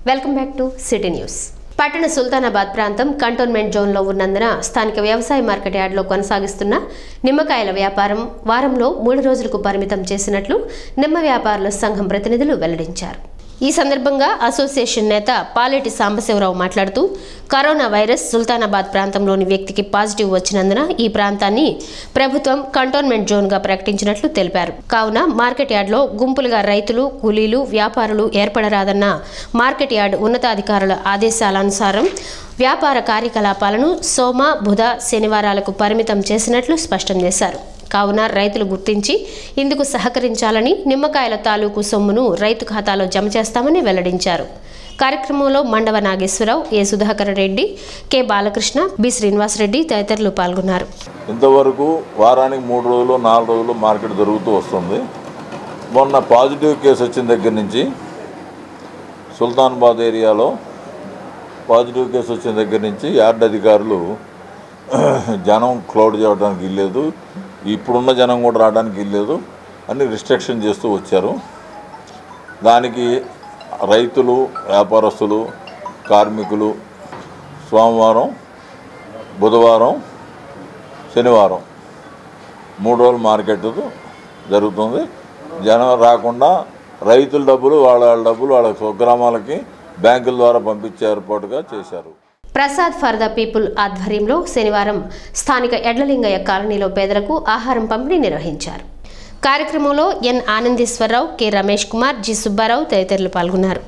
welcome back to city news పట్టణ సుల్తానాబాద్ ప్రాంతం cantonment జోన్లో ఉన్నందున స్థానిక వ్యవసాయ మార్కెట్ యార్డ్లో కొనసాగిస్తున్న నిమ్మకాయల వ్యాపారం వారంలో మూడు రోజులకు పరిమితం చేసినట్లు నిమ్మ వ్యాపారుల సంఘం ప్రతినిధులు వెల్లడించారు ఈ సందర్భంగా అసోసియేషన్ నేత పాలెటి సాంబశివరావు మాట్లాడుతూ కరోనా వైరస్ సుల్తానాబాద్ ప్రాంతంలోని వ్యక్తికి పాజిటివ్ వచ్చినందున ఈ ప్రాంతాన్ని ప్రభుత్వం కంటోన్మెంట్ జోన్గా ప్రకటించినట్లు తెలిపారు కావున మార్కెట్ యార్డ్లో గుంపులుగా రైతులు కూలీలు వ్యాపారులు ఏర్పడరాదన్న మార్కెట్ యార్డ్ ఉన్నతాధికారుల ఆదేశాలనుసారం వ్యాపార కార్యకలాపాలను సోమ బుధ శనివారాలకు పరిమితం చేసినట్లు స్పష్టం చేశారు కావున రైతులు గుర్తించి ఇందుకు సహకరించాలని నిమ్మకాయల తాలూకు సొమ్మును రైతు ఖాతాలో జమ చేస్తామని వెల్లడించారు కార్యక్రమంలో Mandava Nageswararao A Sudhakar Reddy K Balakrishna B Srinivasareddy తదితరులు పాల్గొన్నారు ఇంతవరకు వారానికి మూడు రోజులు నాలుగు రోజులు మార్కెట్ జరుగుతూ వస్తుంది మొన్న పాజిటివ్ కేసు వచ్చిన దగ్గర నుంచి సుల్తానాబాద్ ఏరియాలో పాజిటివ్ కేసు వచ్చిన దగ్గర నుంచి యార్డ్ అధికారులు జనం క్లౌడ్ చేయడానికి ఇల్లేదు ఇప్పుడున్న జనం కూడా రావడానికి ఇల్లేదు అన్ని రిస్ట్రిక్షన్ చేస్తూ వచ్చారు దానికి రైతులు వ్యాపారస్తులు కార్మికులు సోమవారం బుధవారం శనివారం మూడు రోజులు మార్కెట్ జరుగుతుంది జనం రాకుండా రైతుల డబ్బులు వాళ్ళ వాళ్ళ డబ్బులు వాళ్ళ స్వగ్రామాలకి బ్యాంకుల ద్వారా పంపించే ఏర్పాటుగా చేశారు ప్రసాద్ ఫర్ ద పీపుల్ ఆధ్వర్యంలో శనివారం స్థానిక ఎడ్లలింగయ్య కాలనీలో పేదలకు ఆహారం పంపిణీ నిర్వహించారు కార్యక్రమంలో N Anandeeswararao K Ramesh Kumar G Subbarao తదితరులు పాల్గొన్నారు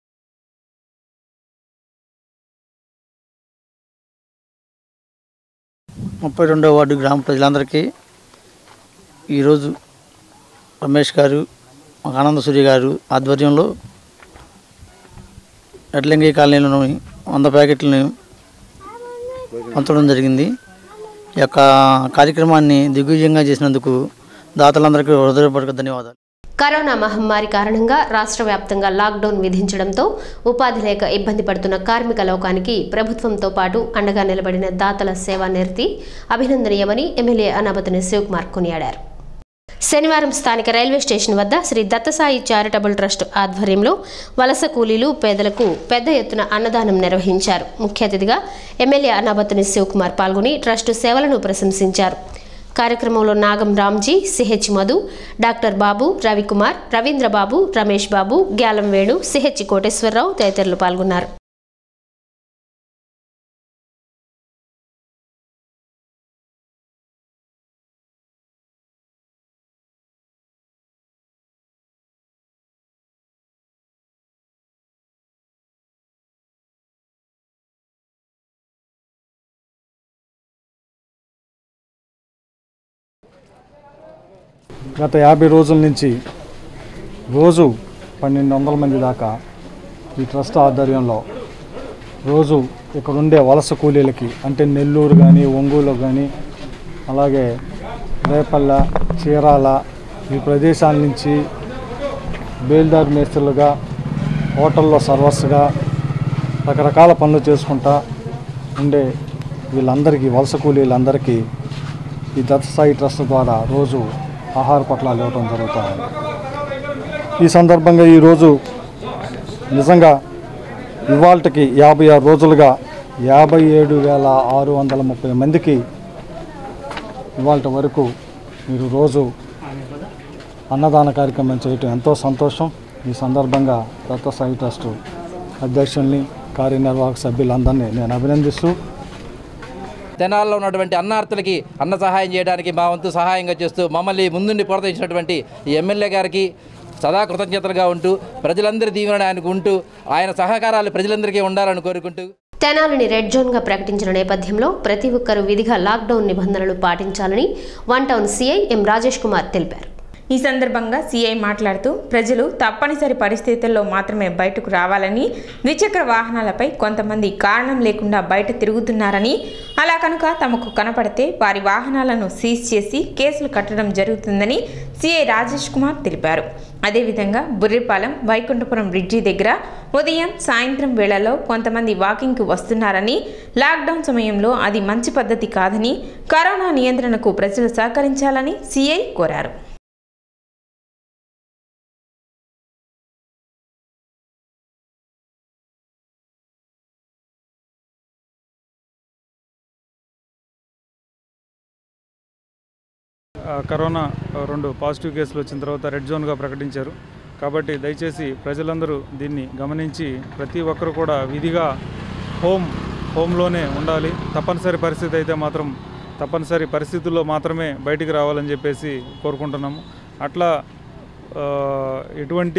ముప్పై రెండవ వార్డు గ్రామ ప్రజలందరికీ ఈరోజు రమేష్ గారు ఆనంద సూర్య గారు ఆధ్వర్యంలో ఎడ్లంగి కాలనీలోని వంద ప్యాకెట్లను పంచడం జరిగింది ఈ యొక్క కార్యక్రమాన్ని దిగ్విజయంగా చేసినందుకు దాతలందరికీ హృదయపూర్వక ధన్యవాదాలు కరోనా మహమ్మారి కారణంగా రాష్ట్ర వ్యాప్తంగా లాక్డౌన్ విధించడంతో ఉపాధి లేక ఇబ్బంది పడుతున్న కార్మిక లోకానికి ప్రభుత్వంతో పాటు అండగా నిలబడిన దాతల సేవా నిరతి అభినందనీయమని ఎమ్మెల్యే అనాబతిని శివకుమార్ కొనియాడారు శనివారం స్థానిక రైల్వే స్టేషన్ వద్ద శ్రీ దత్తసాయి చారిటబుల్ ట్రస్ట్ ఆధ్వర్యంలో వలస కూలీలు పేదలకు పెద్ద ఎత్తున అన్నదానం నిర్వహించారు ముఖ్య అతిథిగా ఎమ్మెల్యే అనాబతిని శివకుమార్ పాల్గొని ట్రస్టు సేవలను ప్రశంసించారు కార్యక్రమంలో Nagam Ramji CH Madhu doctor Babu Ravikumar Ravindra Babu Ramesh Babu Gyalam Venu CH Koteswararao తదితరులు పాల్గొన్నారు గత యాభై రోజుల నుంచి రోజు పన్నెండు వందల మంది దాకా ఈ ట్రస్ట్ ఆధ్వర్యంలో రోజు ఇక్కడ ఉండే వలస కూలీలకి అంటే నెల్లూరు కానీ ఒంగోలు కానీ అలాగే రేపల్ల చీరాల ఈ ప్రదేశాల నుంచి బేల్దార్ మేస్త్రులుగా హోటల్లో సర్వర్స్గా రకరకాల పనులు చేసుకుంటా ఉండే వీళ్ళందరికీ వలస కూలీలందరికీ ఈ దత్తసాయి ట్రస్ట్ ద్వారా రోజు ఆహార పట్లాలు ఇవ్వడం జరుగుతూ ఉంది ఈ సందర్భంగా ఈరోజు నిజంగా ఇవాళకి యాభై ఆరు రోజులుగా యాభై ఏడు వేల ఆరు వందల ముప్పై మందికి ఇవాళ వరకు మీరు రోజు అన్నదాన కార్యక్రమం చేయటం ఎంతో సంతోషం ఈ సందర్భంగా దత్తసాయి ట్రస్ట్ అధ్యక్షుల్ని కార్యనిర్వాహక సభ్యులందరినీ నేను అభినందిస్తూ తెనాల్లో ఉన్నటువంటి అన్నార్థులకి అన్న సహాయం చేయడానికి మా వంతు సహాయంగా చేస్తూ మమ్మల్ని ముందుండి ప్రోత్సహించినటువంటి ఈ ఎమ్మెల్యే గారికి సదా కృతజ్ఞతలుగా ఉంటూ ప్రజలందరి దీవెన ఆయనకు ఉంటూ ఆయన సహకారాలు ప్రజలందరికీ ఉండాలని కోరుకుంటూ తెనాలిని రెడ్ జోన్గా ప్రకటించిన నేపథ్యంలో ప్రతి ఒక్కరూ విధిగా లాక్డౌన్ నిబంధనలు పాటించాలని one town CI M Rajesh Kumar తెలిపారు ఈ సందర్భంగా సీఐ మాట్లాడుతూ ప్రజలు తప్పనిసరి పరిస్థితుల్లో మాత్రమే బయటకు రావాలని ద్విచక్ర వాహనాలపై కొంతమంది కారణం లేకుండా బయట తిరుగుతున్నారని అలా కనుక తమకు కనపడితే వారి వాహనాలను సీజ్ చేసి కేసులు కట్టడం జరుగుతుందని సీఐ రాజేష్ కుమార్ తెలిపారు అదేవిధంగా బుర్రిపాలెం వైకుంఠపురం బ్రిడ్జి దగ్గర ఉదయం సాయంత్రం వేళల్లో కొంతమంది వాకింగ్కు వస్తున్నారని లాక్డౌన్ సమయంలో అది మంచి పద్ధతి కాదని కరోనా నియంత్రణకు ప్రజలు సహకరించాలని సీఐ కోరారు ఆ, కరోనా ఆ, రెండు పాజిటివ్ కేసులు వచ్చిన తర్వాత రెడ్ జోన్గా ప్రకటించారు కాబట్టి దయచేసి ప్రజలందరూ దీన్ని గమనించి ప్రతి ఒక్కరు కూడా విధిగా హోమ్ హోమ్లోనే ఉండాలి తప్పనిసరి పరిస్థితి అయితే మాత్రం తప్పనిసరి పరిస్థితుల్లో మాత్రమే బయటికి రావాలని చెప్పేసి కోరుకుంటున్నాము అట్లా ఆ, ఎటువంటి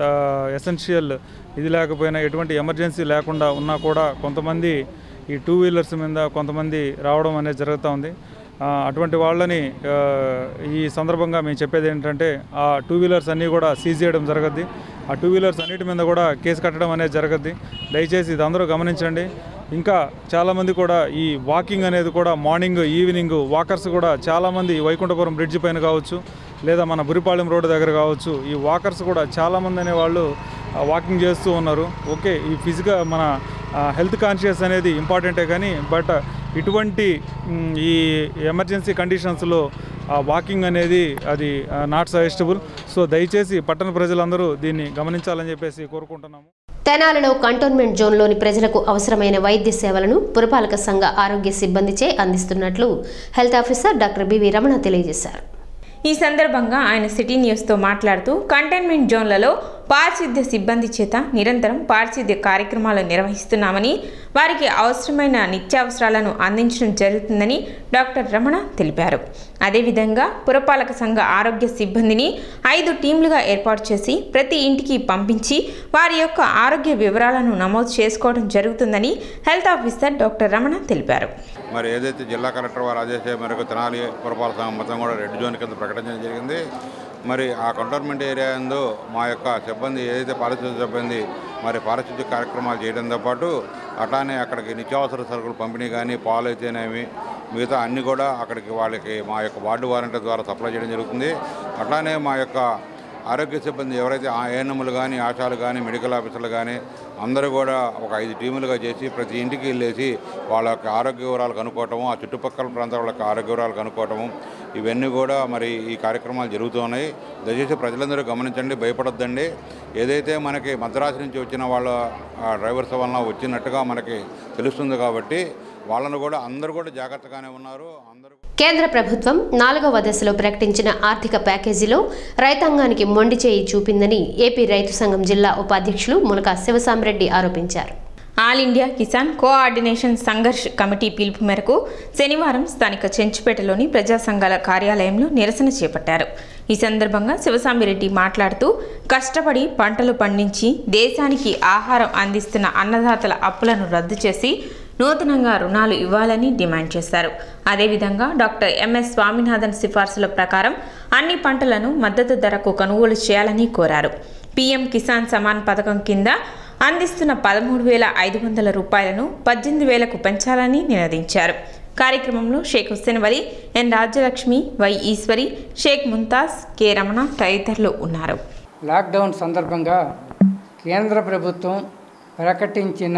ఎసెన్షియల్ ఇది లేకపోయినా ఎటువంటి ఎమర్జెన్సీ లేకుండా ఉన్నా కూడా కొంతమంది ఈ టూ వీలర్స్ మీద కొంతమంది రావడం అనేది జరుగుతూ ఉంది ఆ, అటువంటి వాళ్ళని ఆ, ఈ సందర్భంగా మేము చెప్పేది ఏంటంటే ఆ టూ వీలర్స్ అన్నీ కూడా సీజ్ చేయడం జరగద్ది ఆ టూ వీలర్స్ అన్నిటి మీద కూడా కేసు కట్టడం అనేది జరగద్ది దయచేసి ఇది అందరూ గమనించండి ఇంకా చాలామంది కూడా ఈ వాకింగ్ అనేది కూడా మార్నింగ్ ఈవినింగ్ వాకర్స్ కూడా చాలామంది ఈ వైకుంఠపురం బ్రిడ్జ్ పైన కావచ్చు లేదా మన బురిపాలెం రోడ్డు దగ్గర కావచ్చు ఈ వాకర్స్ కూడా చాలామంది అనే వాళ్ళు ఆ, వాకింగ్ చేస్తూ ఉన్నారు ఓకే ఈ ఫిజికల్ మన హెల్త్ కాన్షియస్ అనేది ఇంపార్టెంటే కానీ బట్ ఇటువంటి మ్, ఈ ఎమర్జెన్సీ కండిషన్స్లో ఆ వాకింగ్ అనేది అది నాట్ సజెస్టబుల్ సో దయచేసి పట్టణ ప్రజలందరూ దీన్ని గమనించాలని చెప్పేసి కోరుకుంటున్నాము తెనాలిలో కంటోన్మెంట్ జోన్లోని ప్రజలకు అవసరమైన వైద్య సేవలను పురపాలక సంఘ ఆరోగ్య సిబ్బందిచే అందిస్తున్నట్లు health officer doctor BV Ramana తెలియజేశారు ఈ సందర్భంగా ఆయన సిటీ న్యూస్తో మాట్లాడుతూ కంటైన్మెంట్ జోన్లలో పారిశుద్ధ్య సిబ్బంది చేత నిరంతరం పారిశుద్ధ్య కార్యక్రమాలు నిర్వహిస్తున్నామని వారికి అవసరమైన నిత్యావసరాలను అందించడం జరుగుతుందని డాక్టర్ రమణ తెలిపారు అదేవిధంగా పురపాలక సంఘ ఆరోగ్య సిబ్బందిని ఐదు టీంలుగా ఏర్పాటు చేసి ప్రతి ఇంటికి పంపించి వారి యొక్క ఆరోగ్య వివరాలను నమోదు చేసుకోవడం జరుగుతుందని హెల్త్ ఆఫీసర్ డాక్టర్ రమణ తెలిపారు మరి ఏదైతే జిల్లా కలెక్టర్ వారి ఆదేశాల మేరకు తెనాలి పురపాలక సంఘం మొత్తం కూడా రెడ్ జోన్ కింద ప్రకటించడం జరిగింది మరి ఆ కంటోన్మెంట్ ఏరియా ఎందు మా యొక్క సిబ్బంది ఏదైతే పారిశుద్ధ్య సిబ్బంది మరి పారిశుద్ధ్య కార్యక్రమాలు చేయడంతో పాటు అట్లానే అక్కడికి నిత్యావసర సరుకులు పంపిణీ కానీ పాలు అయితేనేమి మిగతా అన్నీ కూడా అక్కడికి వాళ్ళకి మా యొక్క వార్డు వారంటీ ద్వారా సప్లై చేయడం జరుగుతుంది అట్లానే మా యొక్క ఆరోగ్య సిబ్బంది ఎవరైతే ఆ ఏఎన్ఎంలు కానీ ఆశాలు కానీ మెడికల్ ఆఫీసర్లు కానీ అందరూ కూడా ఒక ఐదు టీములుగా చేసి ప్రతి ఇంటికి వెళ్ళేసి వాళ్ళ యొక్క ఆరోగ్య వివరాలు కనుక్కోవటము ఆ చుట్టుపక్కల ప్రాంతాల వాళ్ళ యొక్క ఆరోగ్య వివరాలు కనుక్కోవటము ఇవన్నీ కూడా మరి ఈ కార్యక్రమాలు జరుగుతూ ఉన్నాయి దయచేసి ప్రజలందరూ గమనించండి భయపడొద్దండి ఏదైతే మనకి మద్రాసు నుంచి వచ్చిన వాళ్ళ ఆ డ్రైవర్స్ వలన వచ్చినట్టుగా మనకి తెలుస్తుంది కాబట్టి వాళ్ళను కూడా అందరూ కూడా జాగ్రత్తగానే ఉన్నారు అందరూ కేంద్ర ప్రభుత్వం నాలుగవ దశలో ప్రకటించిన ఆర్థిక ప్యాకేజీలో రైతాంగానికి మొండి చేయి చూపిందని ఏపీ రైతు సంఘం జిల్లా ఉపాధ్యక్షులు ములక శివసామిరెడ్డి ఆరోపించారు all India Kisan coordination Sangharsh committee పిలుపు మేరకు శనివారం స్థానిక చెంచుపేటలోని ప్రజా సంఘాల కార్యాలయంలో నిరసన చేపట్టారు ఈ సందర్భంగా శివసామిరెడ్డి మాట్లాడుతూ కష్టపడి పంటలు పండించి దేశానికి ఆహారం అందిస్తున్న అన్నదాతల అప్పులను రద్దు చేసి నూతనంగా రుణాలు ఇవ్వాలని డిమాండ్ చేశారు అదేవిధంగా డాక్టర్ ఎంఎస్ స్వామినాథన్ సిఫార్సుల ప్రకారం అన్ని పంటలను మద్దతు ధరకు కొనుగోలు చేయాలని కోరారు పీఎం కిసాన్ సమాన్ పథకం కింద అందిస్తున్న పదమూడు వేల ఐదు వందల రూపాయలను పద్దెనిమిది వేలకు పెంచాలని నినదించారు కార్యక్రమంలో Shaik Hussain Vali N Rajyalakshmi Y Eswari Shaik Mumtaz K Ramana తదితరులు ఉన్నారు లాక్డౌన్ సందర్భంగా కేంద్ర ప్రభుత్వం ప్రకటించిన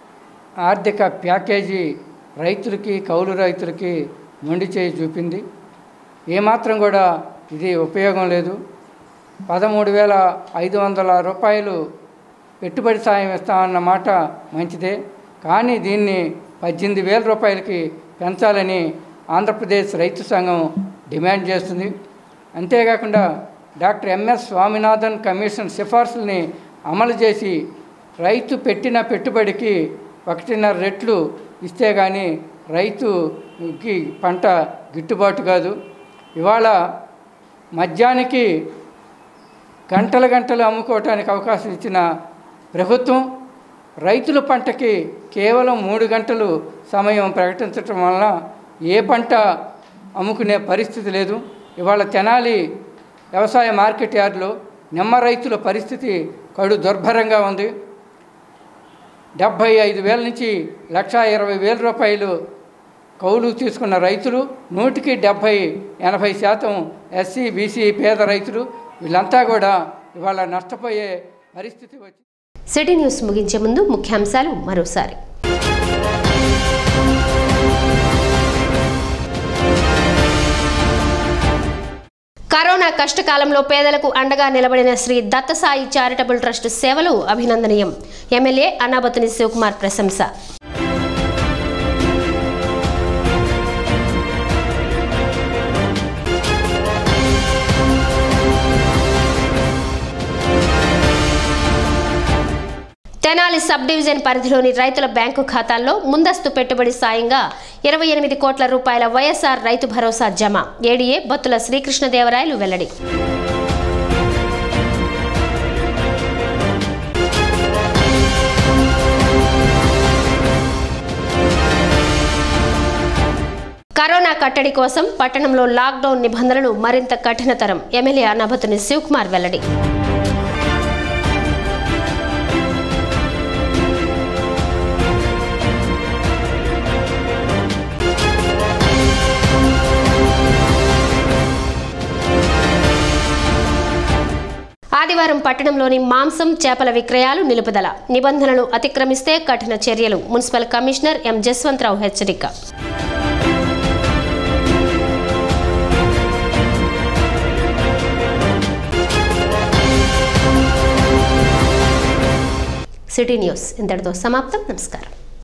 ఆర్థిక ప్యాకేజీ రైతులకి కౌలు రైతులకి మొండి చేయి చూపింది ఏమాత్రం కూడా ఇది ఉపయోగం లేదు పదమూడు వేల ఐదు వందల రూపాయలు పెట్టుబడి సాయం ఇస్తామన్న మాట మంచిదే కానీ దీన్ని పద్దెనిమిది వేల రూపాయలకి పెంచాలని ఆంధ్రప్రదేశ్ రైతు సంఘం డిమాండ్ చేస్తుంది అంతేకాకుండా డాక్టర్ ఎంఎస్ స్వామినాథన్ కమిషన్ సిఫార్సుల్ని అమలు చేసి రైతు పెట్టిన పెట్టుబడికి ఒకటిన్నర రెట్లు ఇస్తే కానీ రైతుకి పంట గిట్టుబాటు కాదు ఇవాళ మద్యానికి గంటల గంటలు అమ్ముకోవటానికి అవకాశం ఇచ్చిన ప్రభుత్వం రైతుల పంటకి కేవలం మూడు గంటలు సమయం ప్రకటించటం వలన ఏ పంట అమ్ముకునే పరిస్థితి లేదు ఇవాళ తెనాలి వ్యవసాయ మార్కెట్ యార్డులో నిమ్మ రైతుల పరిస్థితి కడు దుర్భరంగా ఉంది డెబ్భై ఐదు వేల నుంచి లక్షా ఇరవై వేల రూపాయలు కౌలు తీసుకున్న రైతులు నూటికి డెబ్భై ఎనభై శాతం ఎస్సీ బీసీ పేద రైతులు వీళ్ళంతా కూడా ఇవాళ నష్టపోయే పరిస్థితి వచ్చి సిటీ న్యూస్ ముగించే ముందు ముఖ్యాంశాలు మరోసారి కరోనా కష్టకాలంలో పేదలకు అండగా నిలబడిన శ్రీ దత్తసాయి చారిటబుల్ ట్రస్ట్ సేవలు అభినందనీయం ఎమ్మెల్యే అన్నాబతుని శివకుమార్ ప్రశంస తెనాలి సబ్ డివిజన్ పరిధిలోని రైతుల బ్యాంకు ఖాతాల్లో ముందస్తు పెట్టుబడి సాయంగా ఇరవై ఎనిమిది కోట్ల రూపాయల వైఎస్ఆర్ రైతు భరోసా జమ ఏడీఏ బత్తుల శ్రీకృష్ణదేవరాయలు వెల్లడి కరోనా కట్టడి కోసం పట్టణంలో లాక్డౌన్ నిబంధనలు మరింత కఠినతరం ఎమ్మెల్యే అన్నబతుని శివకుమార్ వెల్లడి ఆదివారం పట్టణంలోని మాంసం చేపల విక్రయాలు నిలుపుదల నిబంధనలు అతిక్రమిస్తే కఠిన చర్యలు మున్సిపల్ కమిషనర్ ఎం జస్వంతరావు హెచ్చరిక సిటీ న్యూస్ ఇంతటితో సమాప్తం నమస్కారం